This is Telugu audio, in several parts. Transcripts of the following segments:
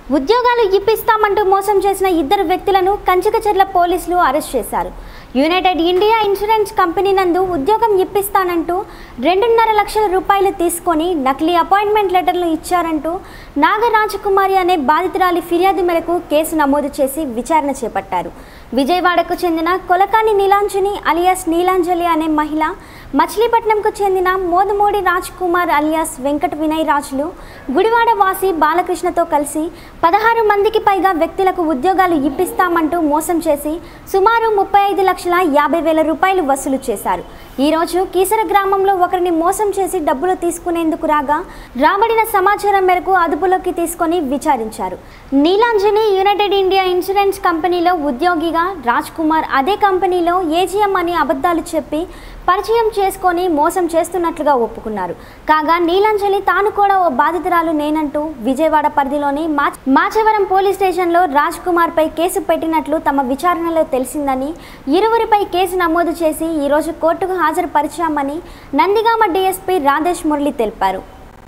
ఉద్యోగాలు ఇప్పిస్తామంటూ మోసం చేసిన ఇద్దరు వ్యక్తులను కంచికచెర్ల పోలీసులు అరెస్ట్ చేశారు యునైటెడ్ ఇండియా ఇన్సూరెన్స్ కంపెనీ నందు ఉద్యోగం ఇప్పిస్తానంటూ రెండున్నర లక్షల రూపాయలు తీసుకొని నకిలీ అపాయింట్మెంట్ లెటర్లు ఇచ్చారంటూ నాగరాజకుమారి అనే బాధితురాలి ఫిర్యాదు మేరకు కేసు నమోదు చేసి విచారణ చేపట్టారు విజయవాడకు చెందిన కొలకాని నీలాంజని అలియాస్ నీలాంజలి అనే మహిళ మచిలీపట్నంకు చెందిన మోదుమూడి రాజ్ కుమార్ అలియాస్ వెంకట వినయ్ రాజులు గుడివాడ వాసి బాలకృష్ణతో కలిసి పదహారు మందికి పైగా వ్యక్తులకు ఉద్యోగాలు ఇప్పిస్తామంటూ మోసం చేసి సుమారు ముప్పై ఐదు లక్షల యాభై వేల రూపాయలు వసూలు చేశారు ఈరోజు కీసర గ్రామంలో ఒకరిని మోసం చేసి డబ్బులు తీసుకునేందుకు రాగా రాబడిన సమాచారం మేరకు అదుపులోకి తీసుకొని విచారించారు నీలాంజని యునైటెడ్ ఇండియా ఇన్సూరెన్స్ కంపెనీలో ఉద్యోగిగా రాజ్ కుమార్ అదే కంపెనీలో ఏజీఎం అని అబద్ధాలు చెప్పి పరిచయం చేసుకొని మోసం చేస్తున్నట్లుగా ఒప్పుకున్నారు కాగా నీలాంజలి తాను కూడా ఓ బాధితురాలు నేనంటూ విజయవాడ పరిధిలోని మా మాచవరం పోలీస్ స్టేషన్లో రాజ్ కుమార్ పై కేసు పెట్టినట్లు తమ విచారణలో తెలిసిందని ఇరువురిపై కేసు నమోదు చేసి ఈరోజు కోర్టుకు హాజరుపరిచామని నందిగామ డీఎస్పీ రాధేష్ మురళి తెలిపారు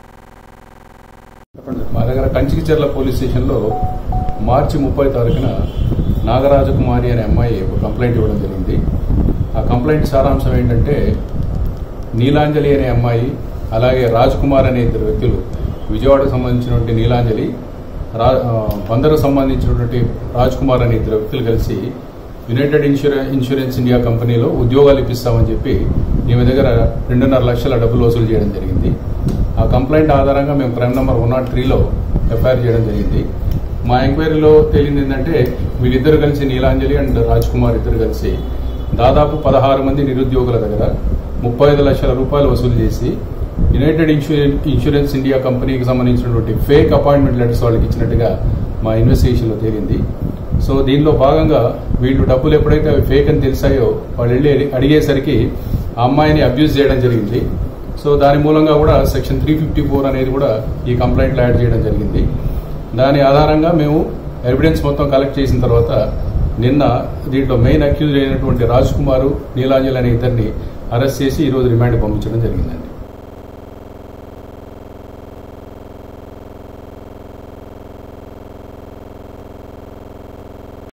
మా దగ్గర కంచికిచెర్ల పోలీస్ స్టేషన్లో మార్చి ముప్పై తారీఖున నాగరాజకుమారి అనే అమ్మాయి ఒక కంప్లైంట్ ఇవ్వడం జరిగింది ఆ కంప్లైంట్ సారాంశం ఏంటంటే నీలాంజలి అనే అమ్మాయి అలాగే రాజ్ కుమార్ అనే ఇద్దరు వ్యక్తులు విజయవాడకు సంబంధించినటువంటి నీలాంజలి రా ఆ, బందరుకు సంబంధించినటువంటి రాజ్ కుమార్ అనే ఇద్దరు వ్యక్తులు కలిసి యునైటెడ్ ఇన్సూరెన్స్ ఇన్సూరెన్స్ ఇండియా కంపెనీలో ఉద్యోగాలు ఇప్పిస్తామని చెప్పి ఈమె దగ్గర రెండున్నర లక్షల డబ్బులు వసూలు చేయడం జరిగింది ఆ కంప్లైంట్ ఆధారంగా మేము క్రైమ్ నెంబర్ వన్ నాట్ త్రీలో ఎఫ్ఐఆర్ చేయడం జరిగింది మా ఎంక్వైరీలో తేలింది ఏంటంటే వీళ్ళిద్దరు కలిసి నీలాంజలి అండ్ రాజ్ కుమార్ ఇద్దరు కలిసి దాదాపు పదహారు మంది నిరుద్యోగుల దగ్గర ముప్పై ఐదు లక్షల రూపాయలు వసూలు చేసి యునైటెడ్ ఇన్సూరెన్స్ ఇన్సూరెన్స్ ఇండియా కంపెనీకి సంబంధించినటువంటి ఫేక్ అపాయింట్మెంట్ లెటర్స్ వాళ్ళకి ఇచ్చినట్టుగా మా ఇన్వెస్టిగేషన్లో తేలింది సో దీనిలో భాగంగా వీళ్ళు డబ్బులు ఎప్పుడైతే అవి ఫేక్ అని తెలిసాయో వాళ్ళు వెళ్ళి అడిగేసరికి ఆ అమ్మాయిని అబ్యూజ్ చేయడం జరిగింది సో దాని మూలంగా కూడా సెక్షన్ త్రీ ఫిఫ్టీ ఫోర్ అనేది కూడా ఈ కంప్లైంట్లో యాడ్ చేయడం జరిగింది దాని ఆధారంగా మేము ఎవిడెన్స్ మొత్తం కలెక్ట్ చేసిన తర్వాత నిన్న దీంట్లో మెయిన్ అక్యూజ్ అయినటువంటి రాజ్ కుమార్ నీలాంజలి అనే ఇద్దరిని అరెస్ట్ చేసి ఈరోజు రిమాండ్ పంపించడం జరిగిందండి